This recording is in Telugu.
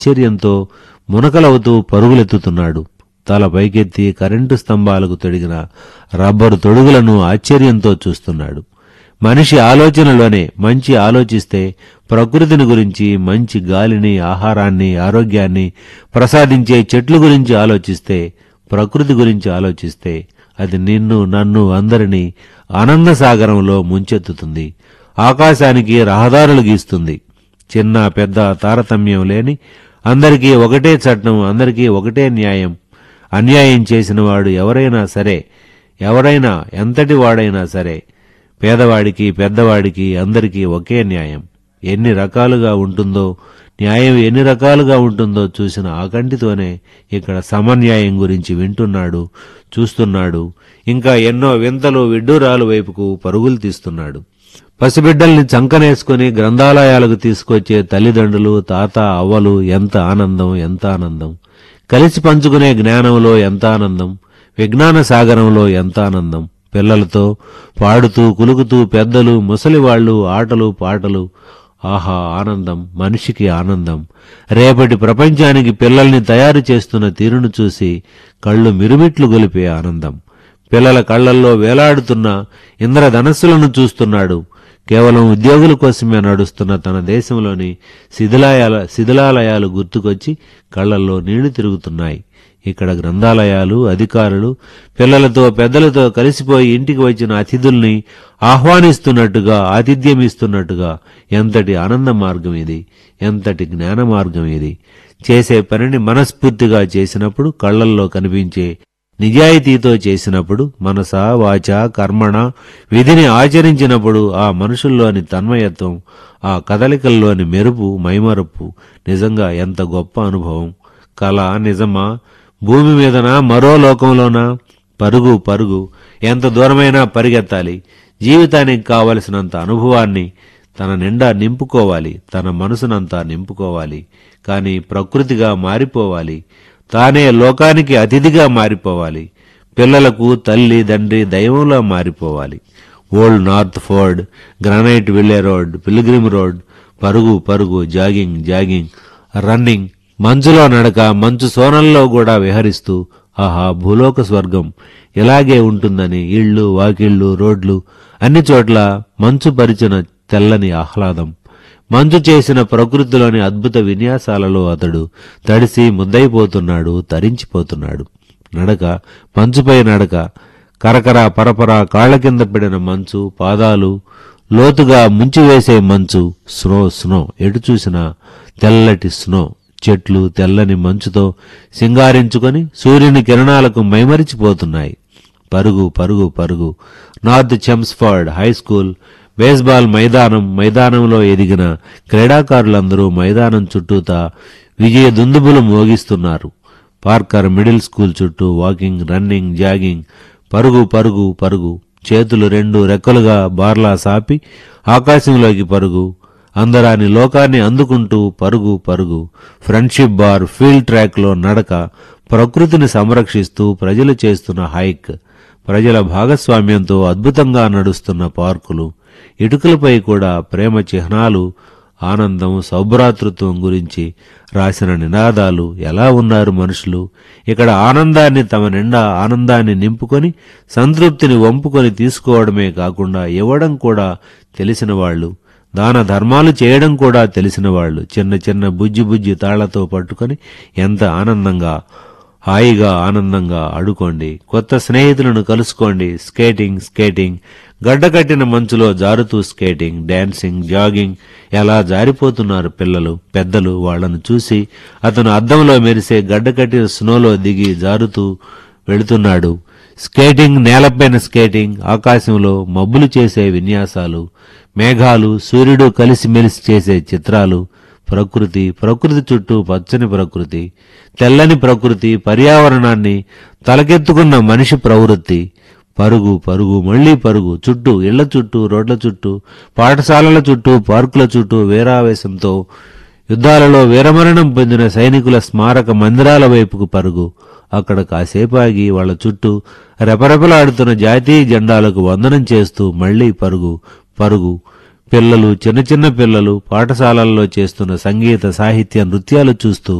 ఆశ్చర్యంతో మునకలవుతూ పరుగులెత్తుతున్నాడు తల పైకెత్తి కరెంటు స్తంభాలకు తొడిగిన రబ్బరు తొడుగులను ఆశ్చర్యంతో చూస్తున్నాడు మనిషి ఆలోచనలోనే మంచి ఆలోచిస్తే ప్రకృతిని గురించి మంచి గాలిని ఆహారాన్ని ఆరోగ్యాన్ని ప్రసాదించే చెట్లు గురించి ఆలోచిస్తే ప్రకృతి గురించి ఆలోచిస్తే అది నిన్ను నన్ను అందరినీ ఆనందసాగరంలో ముంచెత్తుతుంది ఆకాశానికి రహదారులు గీస్తుంది చిన్న పెద్ద తారతమ్యం లేని అందరికీ ఒకటే చట్టం అందరికీ ఒకటే న్యాయం అన్యాయం చేసిన వాడు ఎవరైనా సరే ఎవరైనా ఎంతటి వాడైనా సరే పేదవాడికి పెద్దవాడికి అందరికీ ఒకే న్యాయం ఎన్ని రకాలుగా ఉంటుందో న్యాయం ఎన్ని రకాలుగా ఉంటుందో చూసిన ఆకంటితోనే ఇక్కడ సమన్యాయం గురించి వింటున్నాడు చూస్తున్నాడు ఇంకా ఎన్నో వింతలు విడ్డూరాలు వైపుకు పరుగులు తీస్తున్నాడు పసిబిడ్డల్ని చంకనేసుకుని గ్రంథాలయాలకు తీసుకొచ్చే తల్లిదండ్రులు తాత అవ్వలు ఎంత ఆనందం ఎంత ఆనందం కలిసి పంచుకునే జ్ఞానంలో ఎంత ఆనందం విజ్ఞాన సాగరంలో ఎంత ఆనందం పిల్లలతో పాడుతూ కులుకుతూ పెద్దలు ముసలివాళ్లు ఆటలు పాటలు ఆహా ఆనందం మనిషికి ఆనందం రేపటి ప్రపంచానికి పిల్లల్ని తయారు చేస్తున్న తీరును చూసి కళ్ళు మిరుమిట్లు గొలిపే ఆనందం పిల్లల కళ్ళల్లో వేలాడుతున్న ఇంద్రధనస్సులను చూస్తున్నాడు కేవలం ఉద్యోగుల కోసమే నడుస్తున్న తన దేశంలోని శిథిలాయాల శిథిలాలయాలు గుర్తుకొచ్చి కళ్ళల్లో నీళ్లు తిరుగుతున్నాయి ఇక్కడ గ్రంథాలయాలు అధికారులు పిల్లలతో పెద్దలతో కలిసిపోయి ఇంటికి వచ్చిన అతిథుల్ని ఆహ్వానిస్తున్నట్టుగా ఆతిథ్యం ఇస్తున్నట్టుగా ఎంతటి ఆనంద మార్గం ఇది ఎంతటి జ్ఞాన మార్గం ఇది చేసే పనిని మనస్ఫూర్తిగా చేసినప్పుడు కళ్ళల్లో కనిపించే నిజాయితీతో చేసినప్పుడు మనస వాచ కర్మణ విధిని ఆచరించినప్పుడు ఆ మనుషుల్లోని తన్మయత్వం ఆ కదలికల్లోని మెరుపు మైమరుపు నిజంగా ఎంత గొప్ప అనుభవం కళ నిజమా భూమి మీదనా మరో లోకంలోనా పరుగు పరుగు ఎంత దూరమైనా పరిగెత్తాలి జీవితానికి కావలసినంత అనుభవాన్ని తన నిండా నింపుకోవాలి తన మనసునంతా నింపుకోవాలి కానీ ప్రకృతిగా మారిపోవాలి తానే లోకానికి అతిథిగా మారిపోవాలి పిల్లలకు తల్లి తండ్రి దైవంలా మారిపోవాలి Old North Ford Graniteville Road Pilgrim Road పరుగు పరుగు జాగింగ్ జాగింగ్ రన్నింగ్ మంచులో నడక మంచు సోనల్లో కూడా విహరిస్తూ ఆహా భూలోక స్వర్గం ఇలాగే ఉంటుందని ఇళ్ళు వాకిళ్ళు రోడ్లు అన్ని చోట్ల మంచు పరిచిన తెల్లని ఆహ్లాదం మంచు చేసిన ప్రకృతిలోని అద్భుత విన్యాసాలలో అతడు తడిసి ముద్దైపోతున్నాడు తరించిపోతున్నాడు నడక మంచుపై నడక కరకర పరపర కాళ్ల కింద పడిన మంచు పాదాలు లోతుగా ముంచివేసే మంచు స్నో స్నో ఎటు చూసినా తెల్లటి స్నో చెట్లు తెల్లని మంచుతో సింగారించుకొని సూర్యుని కిరణాలకు మైమరిచిపోతున్నాయి పరుగు పరుగు పరుగు North Chelmsford High School baseball మైదానం మైదానంలో ఎదిగిన క్రీడాకారులందరూ మైదానం చుట్టూతా విజయ దుందుబులు మోగిస్తున్నారు పార్కర్ మిడిల్ స్కూల్ చుట్టూ వాకింగ్ రన్నింగ్ జాగింగ్ పరుగు పరుగు పరుగు చేతులు రెండు రెక్కలుగా బార్లా సాపి ఆకాశంలోకి పరుగు అందరాని లోకాన్ని అందుకుంటూ పరుగు పరుగు ఫ్రెండ్షిప్ బార్ ఫీల్డ్ ట్రాక్లో నడక ప్రకృతిని సంరక్షిస్తూ ప్రజలు చేస్తున్న హైక్ ప్రజల భాగస్వామ్యంతో అద్భుతంగా నడుస్తున్న పార్కులు ఇటుకలపై కూడా ప్రేమ చిహ్నాలు ఆనందం సౌభ్రాతృత్వం గురించి రాసిన నినాదాలు ఎలా ఉన్నారు మనుషులు ఇక్కడ ఆనందాన్ని తమ నిండా ఆనందాన్ని నింపుకొని సంతృప్తిని వంపుకొని తీసుకోవడమే కాకుండా ఇవ్వడం కూడా తెలిసిన వాళ్ళు దాన ధర్మాలు చేయడం కూడా తెలిసిన వాళ్ళు చిన్న చిన్న బుజ్జి బుజ్జి తాళ్లతో పట్టుకొని ఎంత ఆనందంగా హాయిగా ఆనందంగా ఆడుకోండి కొత్త స్నేహితులను కలుసుకోండి స్కేటింగ్ స్కేటింగ్ గడ్డకట్టిన మంచులో జారుతూ స్కేటింగ్ డాన్సింగ్ జాగింగ్ ఎలా జారిపోతున్నారు పిల్లలు పెద్దలు వాళ్ళను చూసి అతను అద్దంలో మెరిసే గడ్డకట్టిన స్నోలో దిగి జారుతూ వెళుతున్నాడు స్కేటింగ్ నేలపైన స్కేటింగ్ ఆకాశంలో మబ్బులు చేసే విన్యాసాలు మేఘాలు సూర్యుడు కలిసిమెలిసి చేసే చిత్రాలు ప్రకృతి ప్రకృతి చుట్టూ పచ్చని ప్రకృతి తెల్లని ప్రకృతి పర్యావరణాన్ని తలకెత్తుకున్న మనిషి ప్రవృత్తి పరుగు పరుగు మళ్లీ పరుగు చుట్టూ ఇళ్ల చుట్టూ రోడ్ల చుట్టూ పాఠశాలల చుట్టూ పార్కుల చుట్టూ వీరావేశంతో యుద్ధాలలో వీరమరణం పొందిన సైనికుల స్మారక మందిరాల వైపుకు పరుగు అక్కడ కాసేపు ఆగి వాళ్ళ చుట్టూ రెపరెపలాడుతున్న జాతీయ జెండాలకు వందనం చేస్తూ మళ్లీ పరుగు పరుగు పిల్లలు చిన్న చిన్న పిల్లలు పాఠశాలల్లో చేస్తున్న సంగీత సాహిత్య నృత్యాలు చూస్తూ